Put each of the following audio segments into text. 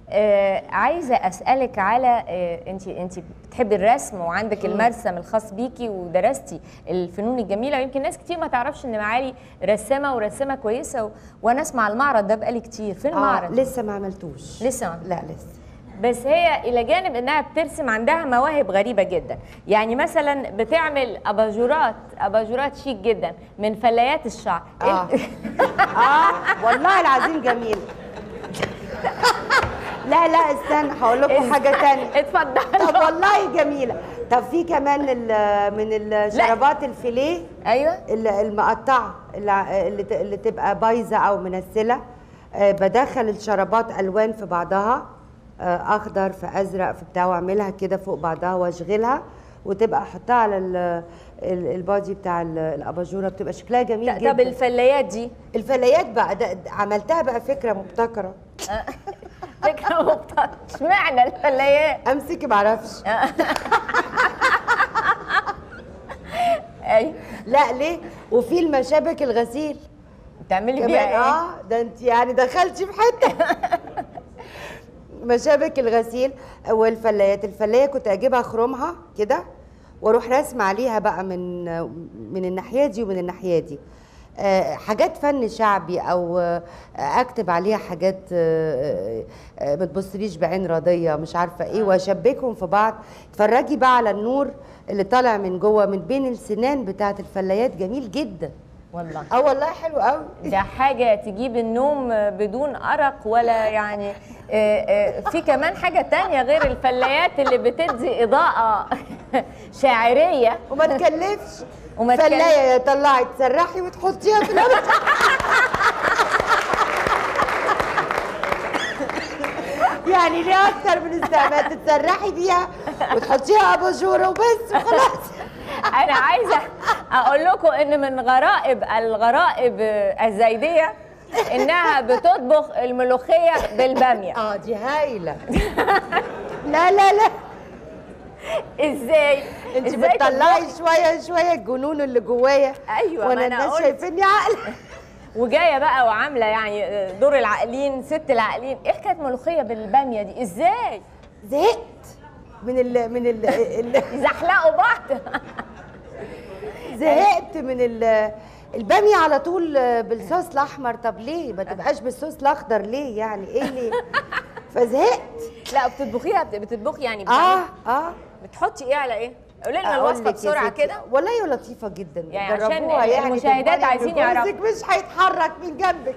آه عايزه اسالك على آه انت انت بتحبي الرسم وعندك المرسم الخاص بيكي ودرستي الفنون الجميله ويمكن ناس كتير ما تعرفش ان معالي رسامه ورسامه كويسه و... وانا اسمع المعرض ده بقالي كتير فين المعرض لسه ما عملتوش لسه ما- لا لسه بس هي الى جانب انها بترسم عندها مواهب غريبه جدا يعني مثلا بتعمل اباجورات اباجورات شيك جدا من فلايات الشعر اه اه والله العظيم جميل لا لا استنى هقول لكم حاجه تانية اتفضل طب والله جميله طب في كمان ال- من الشرابات الفيليه ايوه ال- المقطعه اللي اللي ت- اللي تبقى بايظه او منسله آه، بدخل الشرابات الوان في بعضها آه، اخضر في ازرق في بتاع واعملها كده فوق بعضها واشغلها وتبقى احطها على ال- ال- البادي بتاع ال- الاباجوره بتبقى شكلها جميل جدا طب الفلايات دي الفلايات بقى ده ده عملتها بقى فكره مبتكره فكره مبتكره اشمعنى الفلايات امسك معرفش ايوه لا ليه وفي المشابك الغسيل بتعملي كمان بيها ايه اه ده انت يعني دخلتي في حته مشابك الغسيل والفلايات الفلايه كنت اجيبها اخرمها كده واروح راسمه عليها بقى من من الناحيه دي ومن الناحيه دي آه، حاجات فن شعبي او آه، اكتب عليها حاجات آه، آه، ما تبصليش بعين راضيه مش عارفه ايه واشبكهم في بعض اتفرجي بقى على النور اللي طالع من جوه من بين السنان بتاعت الفلايات جميل جدا والله اه والله حلو قوي ده حاجة تجيب النوم بدون أرق ولا يعني آه، آه، في كمان حاجة تانية غير الفلايات اللي بتدي إضاءة شاعرية وما تكلفش وما فلايه طلعي تسرحي وتحطيها في الأرض يعني ليه اكتر من استعمال تتسرحي بيها وتحطيها اباجوره وبس وخلاص أنا عايزة أقول لكم إن من غرائب الغرائب الزايدية إنها بتطبخ الملوخية بالبامية اه دي هايله لا لا لا إزاي؟ انت إزاي بتطلعي تطبخ؟ شويه شويه الجنون اللي جوايا أيوة، ما وانا أنا الناس قلت. شايفيني عقل وجايه بقى وعامله يعني دور العاقلين ست العاقلين ايه حكايه ملوخيه بالباميه دي ازاي زهقت من ال من ال ال- يزحلقوا بعض زهقت من ال البامية على طول بالصوص الأحمر طب ليه ما تبقاش بالصوص الأخضر ليه يعني إيه ليه فزهقت لا بتطبخيها بت- بتطبخي يعني آه بتعملي- آه بتحطي ايه على ايه قولي لنا أقول الوصفه لك يا بسرعه ستي، كده والله هي لطيفة جدا يعني عشان جربوها يعني المشاهدات تضمني عايزين إن يعرفوا. جوزك مش هيتحرك من جنبك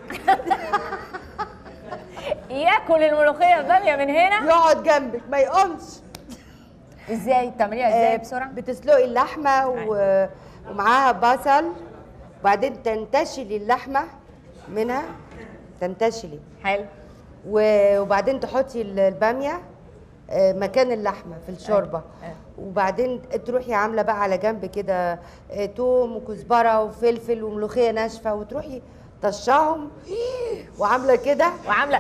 ياكل الملوخيه باميه من هنا يقعد جنبك ما يقومش ازاي بتعمليها ازاي بسرعه بتسلقي اللحمة و... ومعاها بصل وبعدين تنتشلي اللحمة منها تنتشلي حلو و- وبعدين تحطي ال- الباميه آه، مكان اللحمه في الشوربه أيوة. وبعدين تروحي عامله بقى على جنب كده آه، توم وكزبره وفلفل وملوخيه ناشفه وتروحي طشاهم وعامله كده وعامله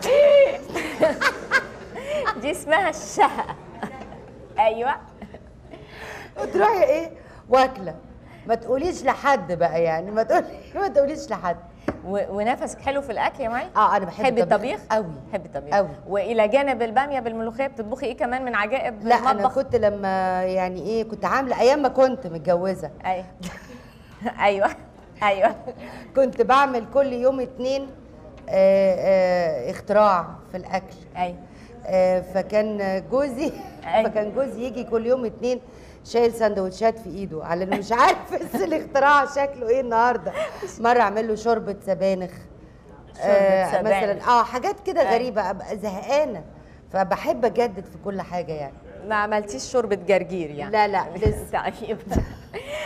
دي اسمها الشهقه ايوه وتروحي ايه واكله ما تقوليش لحد بقى يعني ما تقولي ما تقوليش لحد و- ونفسك حلو في الاكل يا معي اه انا بحب تحبي الطبيخ قوي تحبي الطبيخ قوي. والى جانب الباميه بالملوخيه بتطبخي ايه كمان من عجائب لا انا المطبخ كنت لما يعني ايه كنت عامله ايام ما كنت متجوزه ايوه ايوه ايوه كنت بعمل كل يوم اتنين آه، آه، اختراع في الاكل ايوه آه، فكان جوزي أيوة. فكان جوزي يجي كل يوم اتنين شايل سندوتشات في ايده على انه مش عارف بس الاختراع شكله ايه النهارده مره اعمل له شوربه سبانخ شوربة سبانخ. مثلا اه حاجات كده أيوة. غريبه ابقى زهقانه فبحب اجدد في كل حاجه يعني ما عملتيش شوربه جرجير يعني لا لا لسه طيب